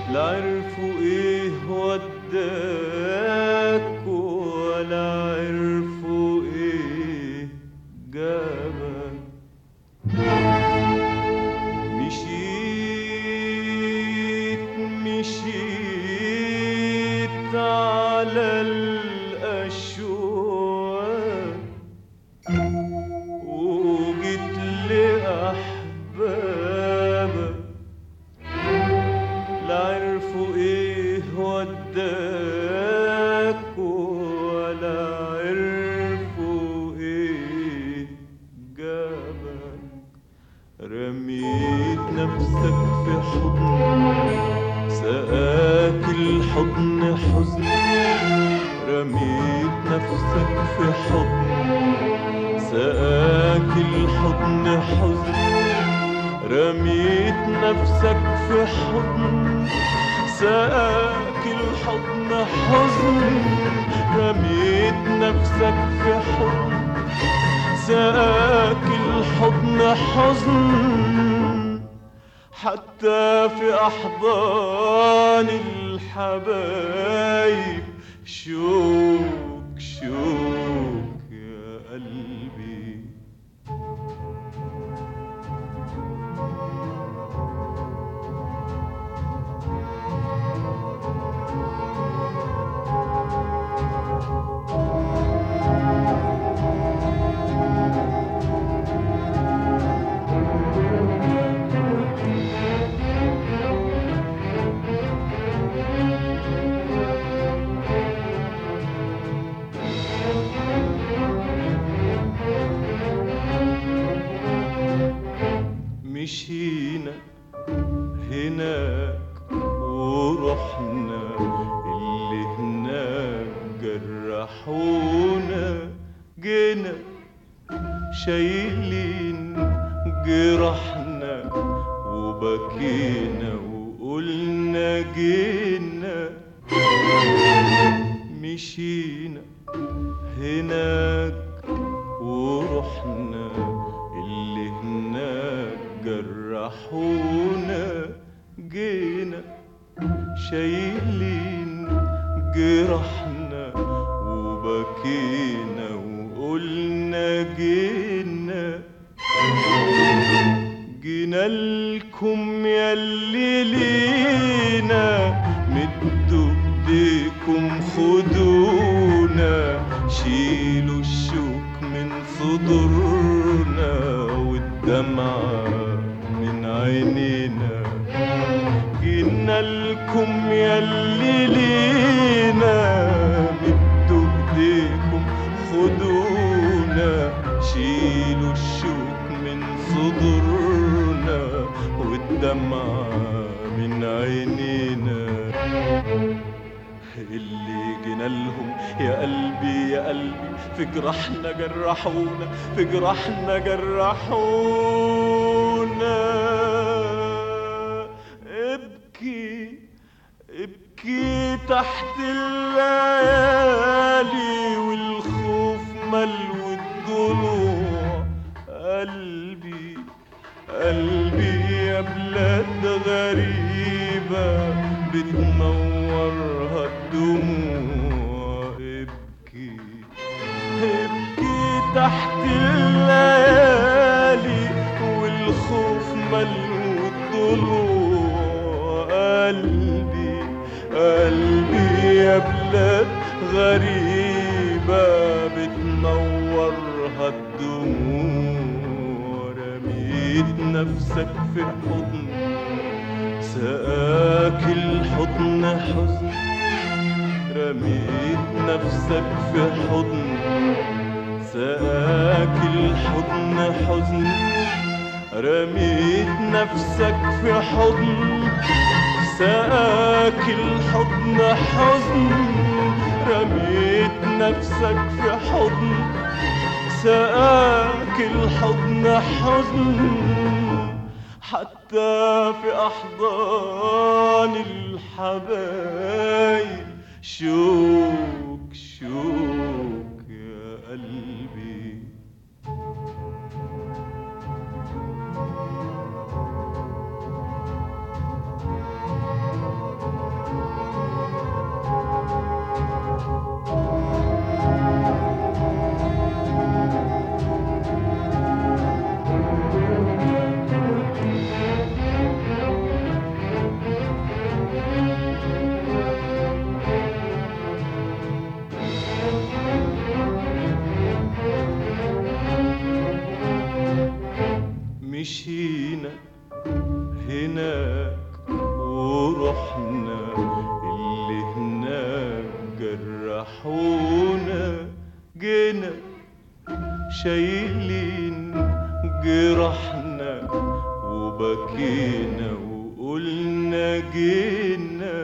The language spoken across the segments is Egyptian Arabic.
لا عرفوا ايه وداك ولا عرفوا ايه جابك مشيت مشيت على الأشواق وجيت لأحبابك لا عرفوا ايه وداك ولا عرفوا ايه جابك رميت نفسك في حضن سقاك الحضن حزن رميت نفسك في حضن سقاك الحضن حزن رميت نفسك في حضن سقاك الحضن حزن رميت نفسك في حضن سقاك الحضن حزن حتى في أحضان الحبايب شوك شوك يا قلبي مشينا هناك ورحنا اللي هناك جرحونا جينا شايلين جرحنا وبكينا وقلنا جينا مشينا هناك ورحنا اللي هناك جرحونا جينا شايلين جرحنا وبكينا وقلنا جينا جينا لكم ياللي لينا مدوا ايديكم خدونا شيلوا الشوك من صدورنا والدمعة من عينينا جينا لكم ياللي لينا مدوا ايديكم خدونا شيلوا الشوك من صدورنا والدمعة من عينينا اللي جينا لهم يا قلبي يا قلبي في جراحنا جرحونا في جراحنا جرحونا ابكي ابكي تحت الليالي والخوف ملو الضلوع قلبي قلبي يا بلاد غريبة بتنورها الدموع ابكي ابكي تحت الليالي والخوف ملو الضلوع قلبي قلبي يا بلاد غريبة بتنورها الدموع رميت نفسك في حضن سقاك الحضن حزن رميت نفسك في حضن سقاك الحضن حزن رميت نفسك في حضن سقاك الحضن حزن رميت نفسك في حضن سقاك الحضن حزن حتى في أحضان الحبايب شوك شوك يا قلبي شايلين جرحنا وبكينا وقلنا جينا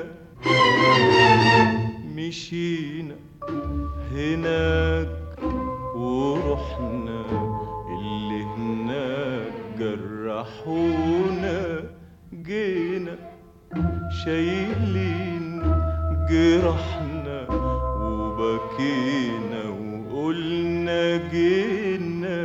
مشينا هناك ورحنا اللي هناك جرحونا جينا شايلين جرحنا وبكينا وقلنا جينا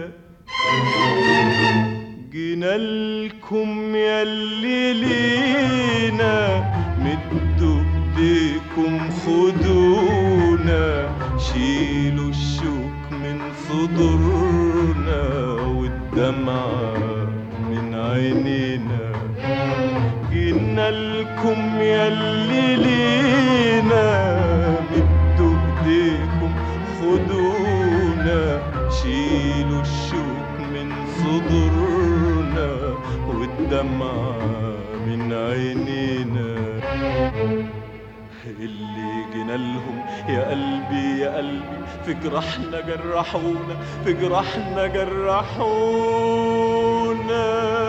جينا لكم ياللي لينا مدوا ايديكم خدونا شيلوا الشوك من صدورنا والدمعة من عينينا جينا لكم ياللي لينا مدوا ايديكم خدونا شيلوا الشوك من صدورنا والدمعة من عينينا اللي جينا لهم يا قلبي يا قلبي في جراحنا جرحونا في جراحنا جرحونا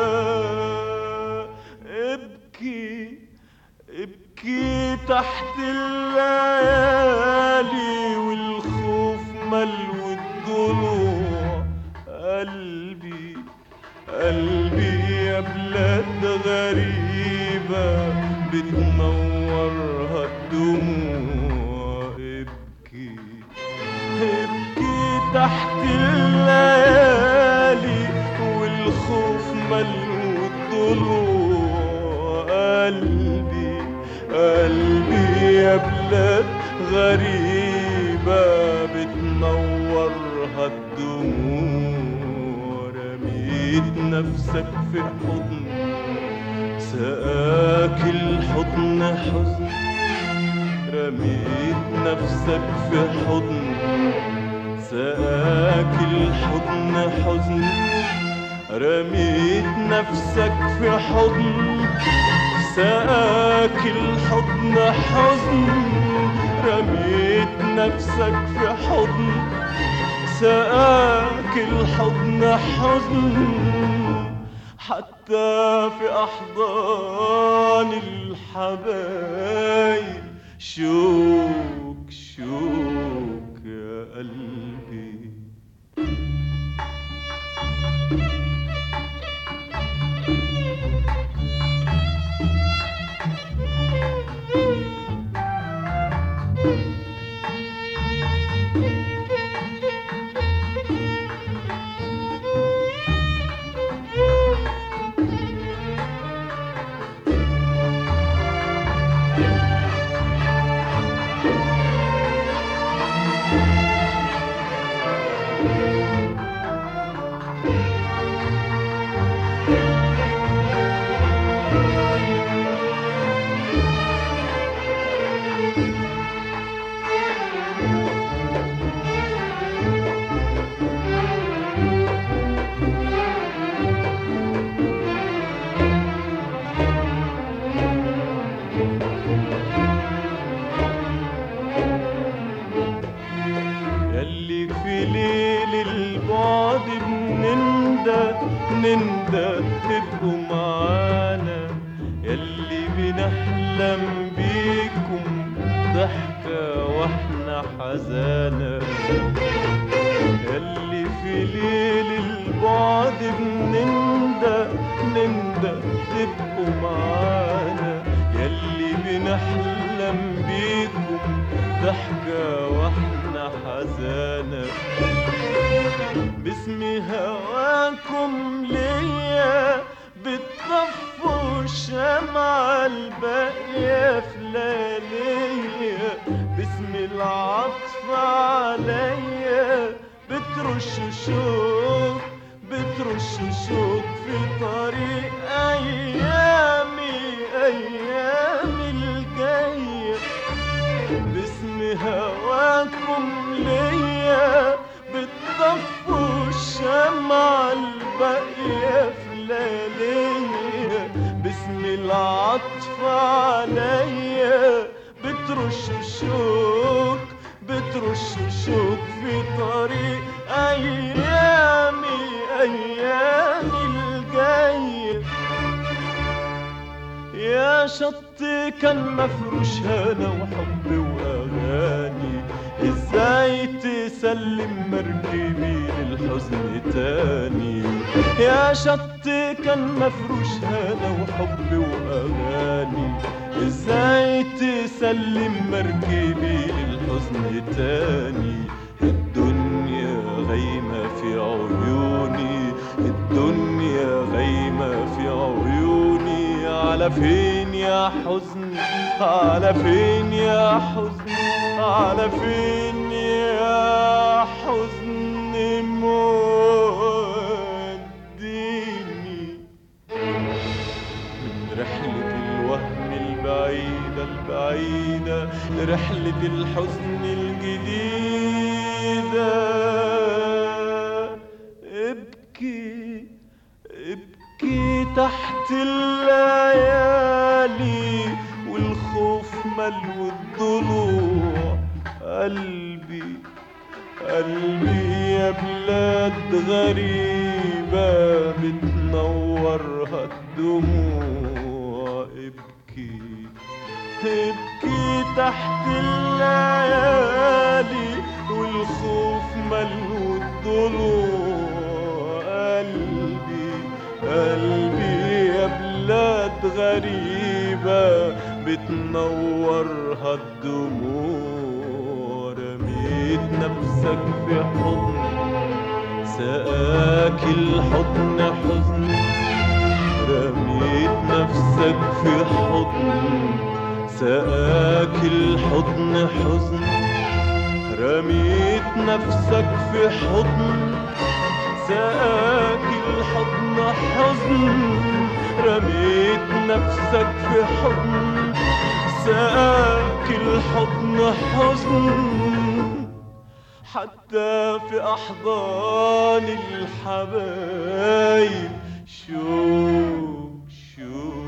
ابكي ابكي تحت الليالي والخوف ملو الضلوع قلبي قلبي يا بلاد غريبة بتنورها الدموع ابكي ابكي تحت الليالي والخوف ملو الضلوع قلبي قلبي يا بلاد غريبة بتنورها الدموع رميت نفسك في حضن سقاك الحضن حزن رميت نفسك في حضن سقاك الحضن حزن رميت نفسك في حضن سقاك الحضن حزن رميت نفسك في حضن سقاك الحضن حزن حتى في أحضان الحبايب شوك شوك يا قلبي يلي في ليل البعد بنندى نندى تبقوا معانا يلي بنحلم بيكم ضحكة واحنا حزانة يلي في ليل البعد بنندى نندى تبقوا معانا يلي بنحلم بيكم ضحكة واحنا حزانة باسم هواكم ليا بتطفوا الشمعة الباقية في لياليا باسم العطف عليا بترش شوق بترش شوق في طريق أيامي أيامي الجاية باسم هواكم ليا بتطفوا الشمعة الباقية في لياليا باسم العطف عليا بترش شوق بترش شوك في طريق أيامي أيامي الجاية يا شط كان مفروش هنا وحب وأغاني ازاي تسلم مركبي للحزن تاني يا شط كان مفروش هنا وحب وأغاني ازاي تسلم مركبي للحزن تاني الدنيا غيمة في عيوني الدنيا غيمة في عيوني على فين يا حزن على فين يا حزن على فين يا حزن موديني من رحلة الوهم البعيدة البعيدة لرحلة الحزن الجديدة ابكي ابكي تحت الليالي والخوف ملو الضلوع قلبي قلبي يا بلاد غريبة بتنورها الدموع ابكي ابكي تحت الليالي والخوف ملو الضلوع قلبي قلبي يا بلاد غريبة بتنورها الدموع رميت نفسك في حضن سقاك الحضن حزن رميت نفسك في حضن سقاك الحضن حزن رميت نفسك في حضن سقاك الحضن حزن رميت نفسك في حضن سقاك الحضن حزن حتى في أحضان الحبايب شوق شوق